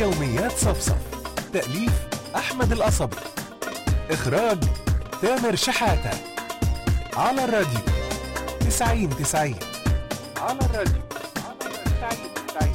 يوميات صفصف تأليف أحمد القصبي إخراج تامر شحاتة على الراديو تسعين تسعين على الراديو تسعين تسعين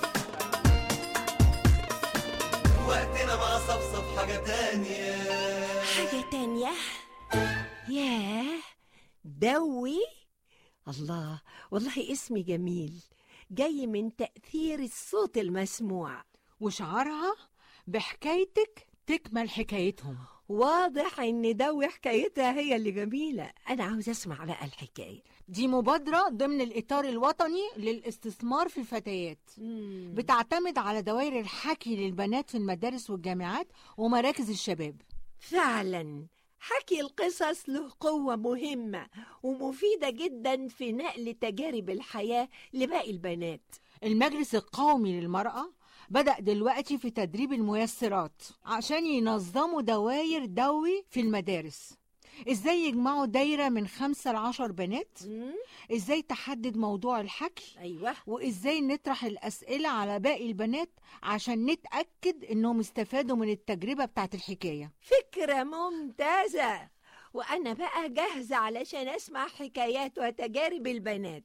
وقتنا مع صفصف حاجة تانية حاجة تانية ياه دوي الله والله اسمي جميل جاي من تأثير الصوت المسموع وشعارها بحكايتك تكمل حكايتهم واضح ان دوي حكايتها هي اللي جميلة انا عاوز اسمع بقى الحكاية دي مبادرة ضمن الإطار الوطني للاستثمار في الفتيات بتعتمد على دوائر الحكي للبنات في المدارس والجامعات ومراكز الشباب فعلا حكي القصص له قوة مهمة ومفيدة جدا في نقل تجارب الحياة لباقي البنات المجلس القومي للمرأة بدأ دلوقتي في تدريب الميسرات عشان ينظموا دواير دوي في المدارس ازاي يجمعوا دايرة من خمسة لعشر بنات مم؟ ازاي تحدد موضوع الحكي ايوه وازاي نطرح الأسئلة على باقي البنات عشان نتأكد انهم استفادوا من التجربة بتاعت الحكاية فكرة ممتازة وأنا بقى جاهزة علشان أسمع حكايات وتجارب البنات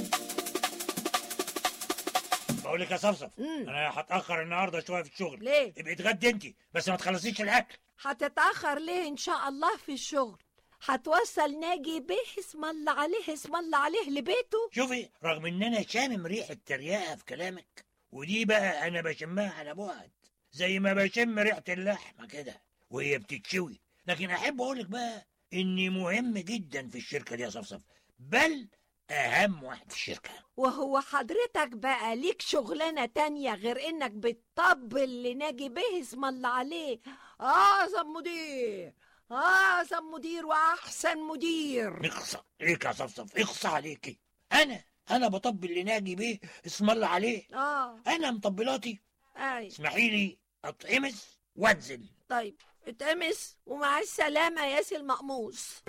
بقول لك يا صفصف مم. انا هتاخر النهارده شويه في الشغل ليه؟ ابقي اتغدي انت بس ما تخلصيش الاكل هتتأخر ليه إن شاء الله في الشغل هتوصل ناجي به اسم الله عليه اسم الله عليه لبيته شوفي رغم ان انا شامم ريحه تريقه في كلامك ودي بقى انا بشمها على بعد زي ما بشم ريحه اللحمه كده وهي بتتشوي لكن احب اقول لك بقى اني مهم جدا في الشركه دي يا صفصف بل اهم واحد في الشركه وهو حضرتك بقى ليك شغلانة تانية غير إنك بتطبل لناجي به اسم الله عليه أعظم مدير أعظم مدير وأحسن مدير اخصى ليك يا صفصف اخصى عليكي انا انا بطبل لناجي بيه اسم الله عليه آه انا مطبلاتي أي اسمحي لي اتقمص وانزل طيب اتقمص ومع السلامة يا سي المقموص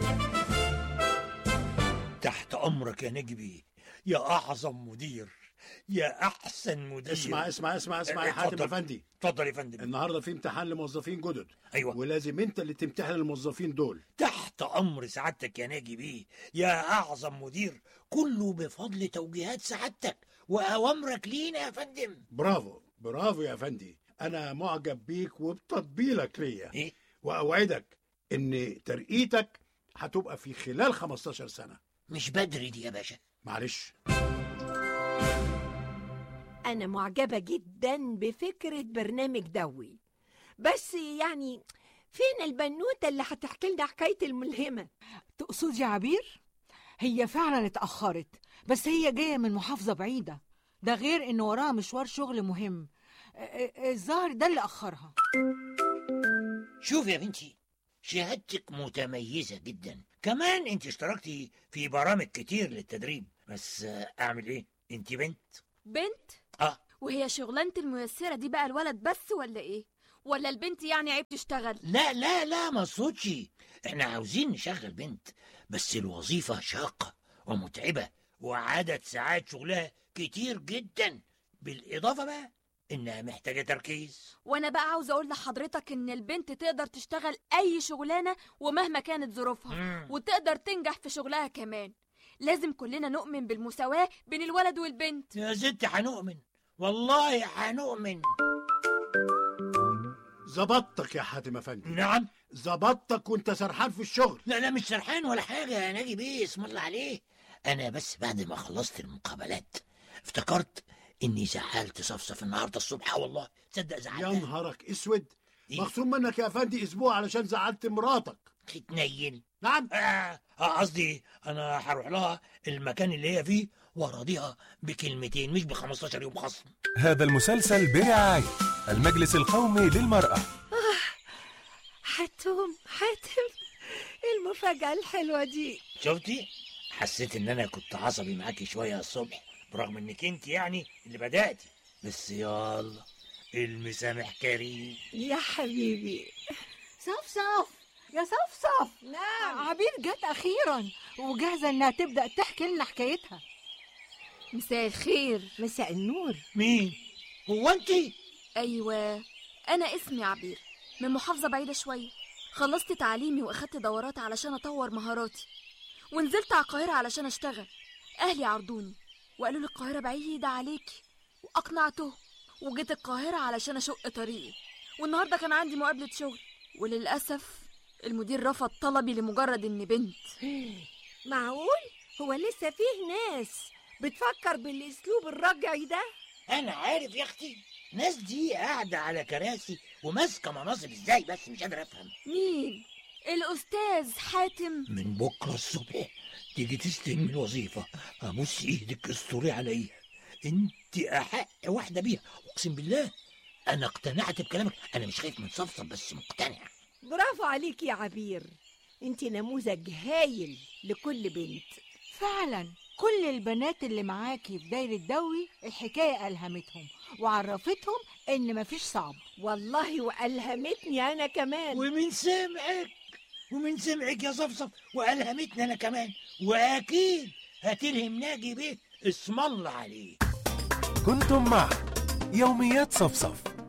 تحت امرك يا نجبي يا اعظم مدير يا احسن مدير اسمع اسمع اسمع اسمع يا اتفضل. حاتم افندي اتفضل يا فندم النهارده في امتحان لموظفين جدد ايوه ولازم انت اللي تمتحن الموظفين دول تحت امر سعادتك يا ناجي بيه يا اعظم مدير كله بفضل توجيهات سعادتك واوامرك لينا يا فندم برافو برافو يا افندي انا معجب بيك وبتطبيلك ليا ايه واوعدك ان ترقيتك هتبقى في خلال 15 سنه مش بدري دي يا باشا معلش أنا معجبة جدا بفكرة برنامج دوي بس يعني فين البنوتة اللي هتحكي لنا حكاية الملهمة تقصدي يا عبير؟ هي فعلا اتأخرت بس هي جاية من محافظة بعيدة ده غير إن وراها مشوار شغل مهم ا- ا- الظاهر ده اللي أخرها شوف يا بنتي شهادتك متميزة جدا كمان انت اشتركتي في برامج كتير للتدريب بس آه، اعمل ايه انت بنت بنت اه وهي شغلانة الميسرة دي بقى الولد بس ولا ايه ولا البنت يعني عيب تشتغل لا لا لا ما اقصدش احنا عاوزين نشغل بنت بس الوظيفة شاقة ومتعبة وعدد ساعات شغلها كتير جدا بالإضافة بقى إنها محتاجة تركيز وانا بقى عاوز اقول لحضرتك ان البنت تقدر تشتغل اي شغلانة ومهما كانت ظروفها مم. وتقدر تنجح في شغلها كمان لازم كلنا نؤمن بالمساواة بين الولد والبنت يا ست هنؤمن والله هنؤمن ظبطتك يا حاتم افندي نعم ظبطتك وانت سرحان في الشغل لا لا مش سرحان ولا حاجة يا ناجي بيه اسم الله عليه أنا بس بعد ما خلصت المقابلات افتكرت إني زعلت صفصف النهاردة الصبح آه والله تصدق يا زعلت نهارك اسود إيه؟ مخصوم منك يا افندي اسبوع علشان زعلت مراتك تتنيل نعم آه آه، قصدي أنا هروح لها المكان اللي هي فيه وأراضيها بكلمتين مش ب 15 يوم خصم هذا المسلسل برعاية المجلس القومي للمرأة حاتم حاتم المفاجأة الحلوة دي شفتي حسيت ان انا كنت عصبي معاكي شويه الصبح برغم انك انت يعني اللي بداتي بس يلا المسامح كريم يا حبيبي صفصف يا صفصف نعم عبير جت أخيرا وجاهزة إنها تبدأ تحكي لنا حكايتها مساء الخير مساء النور مين هو انت أيوة أنا اسمي عبير من محافظة بعيدة شوية خلصت تعليمي وأخدت دورات علشان أطور مهاراتي ونزلت على القاهرة علشان أشتغل أهلي عرضوني وقالوا لي القاهرة بعيدة عليكي وأقنعته وجيت القاهرة علشان أشق طريقي والنهاردة كان عندي مقابلة شغل وللأسف المدير رفض طلبي لمجرد إني بنت معقول هو لسه فيه ناس بتفكر بالاسلوب الرجعي ده انا عارف يا اختي الناس دي قاعده على كراسي وماسكه مناصب ازاي بس مش قادر افهم مين؟ الأستاذ حاتم من بكره الصبح تيجي تستلم الوظيفه ابوس ايدك استوري عليا انت احق واحده بيها اقسم بالله انا اقتنعت بكلامك انا مش خايف من صفصف بس مقتنع برافو عليك يا عبير انت نموذج هايل لكل بنت فعلا كل البنات اللي معاكي في دايرة دوي الحكاية ألهمتهم وعرفتهم إن مفيش صعب والله والهمتني انا كمان ومن سمعك ومن سمعك يا صفصف والهمتني انا كمان واكيد هتلهم ناجي بيه اسم الله عليه كنتم مع يوميات صفصف